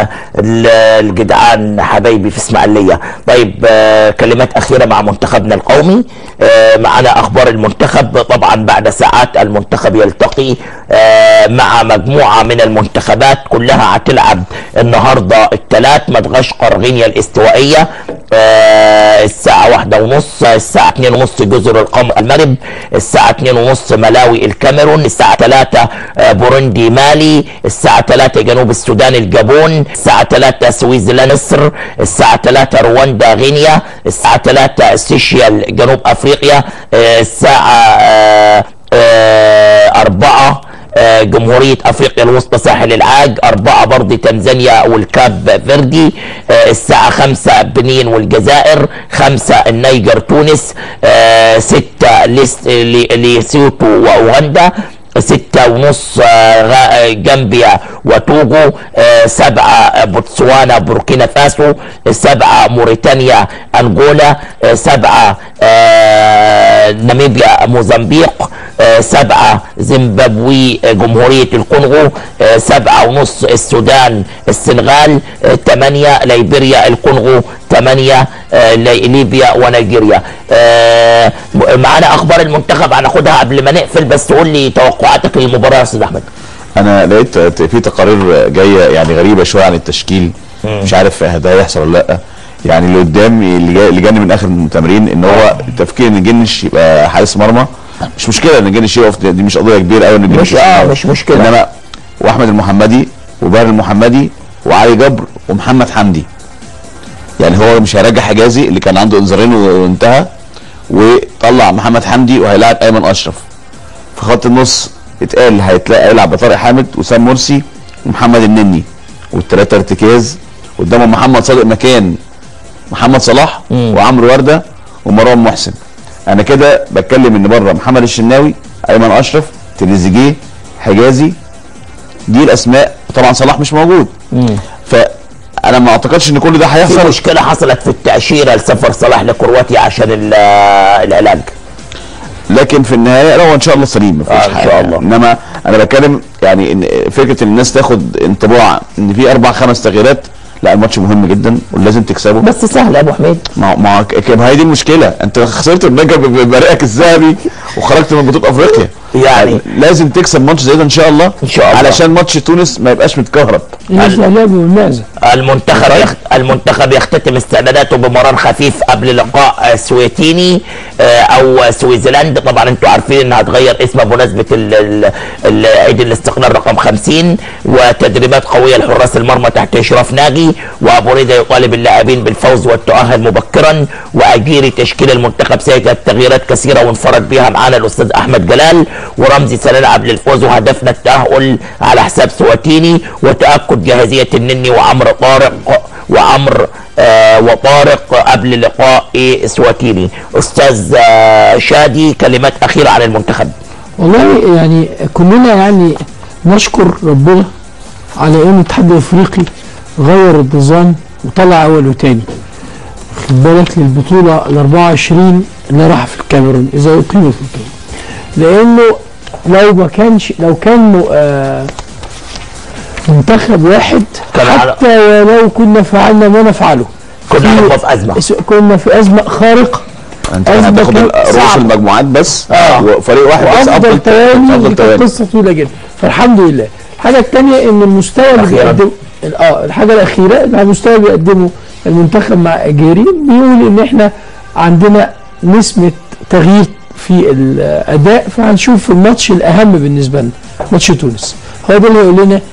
الجدعان حبايبي في اسماعيليه طيب آه، كلمات اخيره مع منتخبنا القومي آه، معنا اخبار المنتخب طبعا بعد ساعات المنتخب يلتقي آه، مع مجموعه من المنتخبات كلها هتلعب النهارده الثلاث مدغشقر غينيا الاستوائيه آه، الساعة واحدة ونص الساعة اتنين ونص جزر القمر المغرب الساعة اتنين ونص ملاوي الكاميرون الساعة تلاتة آه، بوروندي مالي الساعة تلاتة جنوب السودان الجابون الساعة تلاتة سويسرلاند مصر الساعة تلاتة رواندا غينيا الساعة تلاتة سيشيال جنوب أفريقيا آه، الساعة آه، آه، أربعة آه، جمهورية أفريقيا الوسطى ساحل العاج أربعة برضه تنزانيا والكاب فيردي آه، الساعة خمسة بنين والجزائر خمسة النيجر تونس آه، ستة ليس- لي- ليسوتو وأوغندا ستة ونص آه، غا- آه، جامبيا وتوغو آه، سبعة بوتسوانا بوركينا فاسو سبعة موريتانيا أنغولا آه، سبعة آه، ناميبيا موزمبيق آه، سبعة زيمبابوي آه، جمهورية الكونغو آه، سبعة ونص السودان السنغال آه، ثمانية ليبيريا الكونغو ثمانية آه، لي- ليبيا ونيجيريا آه، م- معانا أخبار المنتخب هناخدها قبل ما نقفل بس قول لي توقعاتك للمباراة يا أستاذ أحمد انا لقيت في تقارير جايه يعني غريبه شويه عن التشكيل مش عارف ده هيحصل ولا لا يعني اللي قدامي اللي جاي اللي جاني من اخر التمرين ان هو التفكير ان جنش يبقى حارس مرمى مش مشكله ان جنش يقف دي مش قضيه كبيره قوي ان جنش مش- يقف. آه، مش مشكلة. انما واحمد المحمدي وباهر المحمدي وعلي جبر ومحمد حمدي يعني هو مش هيرجع حجازي اللي كان عنده انذارين وانتهى وطلع محمد حمدي وهيلاعب ايمن اشرف في خط النص اتقال هيتلاقي هيلعب بطارق حامد وسام مرسي ومحمد النني والثلاثه ارتكاز قدامهم محمد صادق مكان محمد صلاح وعمرو ورده ومروان محسن انا كده بتكلم ان بره محمد الشناوي ايمن اشرف تريزيجيه حجازي دي الاسماء طبعا صلاح مش موجود فانا ما اعتقدش ان كل ده في هيحصل مشكلة حصلت في التأشيرة لسفر صلاح لكرواتيا عشان ال- العلاج لكن في النهايه لا هو ان شاء الله سليم ما آه، فيش إن حاجه شاء الله. انما انا بتكلم يعني ان فكره ان الناس تاخد انطباع ان في اربع خمس تغييرات لا الماتش مهم جدا ولازم تكسبه بس سهل يا أبو حميد ما ما ك- ك- ما هي دي المشكله انت خسرت النجم ببريقك الذهبي وخرجت من بطوله افريقيا يعني لازم تكسب ماتش زي ده ان شاء الله إن شاء الله. علشان ماتش تونس ما يبقاش متكهرب الإسلام والمعزة المنتخب يخ... المنتخب يختتم استعداداته بمران خفيف قبل لقاء آه، سويتيني آه، او سويسرلاند طبعا انتوا عارفين انها هتغير اسمها بمناسبه ال- ال- ال- عيد الاستقلال رقم 50 وتدريبات قويه لحراس المرمى تحت اشراف ناجي وابو ريده يطالب اللاعبين بالفوز والتاهل مبكرا واجيري تشكيل المنتخب سيجد تغييرات كثيره وانفرد بها معانا الاستاذ احمد جلال ورمزي سنلعب للفوز وهدفنا التاهل على حساب سواتيني وتاكد جاهزيه النني وعمرو طارق وعمرو آه وطارق قبل لقاء سواتيني استاذ آه شادي كلمات اخيره عن المنتخب والله يعني كلنا يعني نشكر ربنا على ان الاتحاد الافريقي غير النظام وطلع اول وتاني خد بالك للبطوله ال 24 اللي راح في الكاميرون اذا اقيمت في الكاميرون لانه لو ما كانش لو كان م- آه منتخب واحد كان على- حتى ولو كنا فعلنا ما نفعله كنا في- هنبقى في ازمه كنا في ازمه خارقه انت أزمة هتاخد كانت رؤوس صعبة. المجموعات بس آه. وفريق واحد بس وافضل توالي افضل دي كانت توالي قصه طويله جدا فالحمد لله الحاجه الثانيه ان المستوى اللي أخيراً. بيقدمه اه الحاجه الاخيره ان المستوى اللي بيقدمه المنتخب مع اجيري بيقول ان احنا عندنا نسبه تغيير في الاداء فهنشوف الماتش الاهم بالنسبه لنا ماتش تونس هو ده اللي هيقول لنا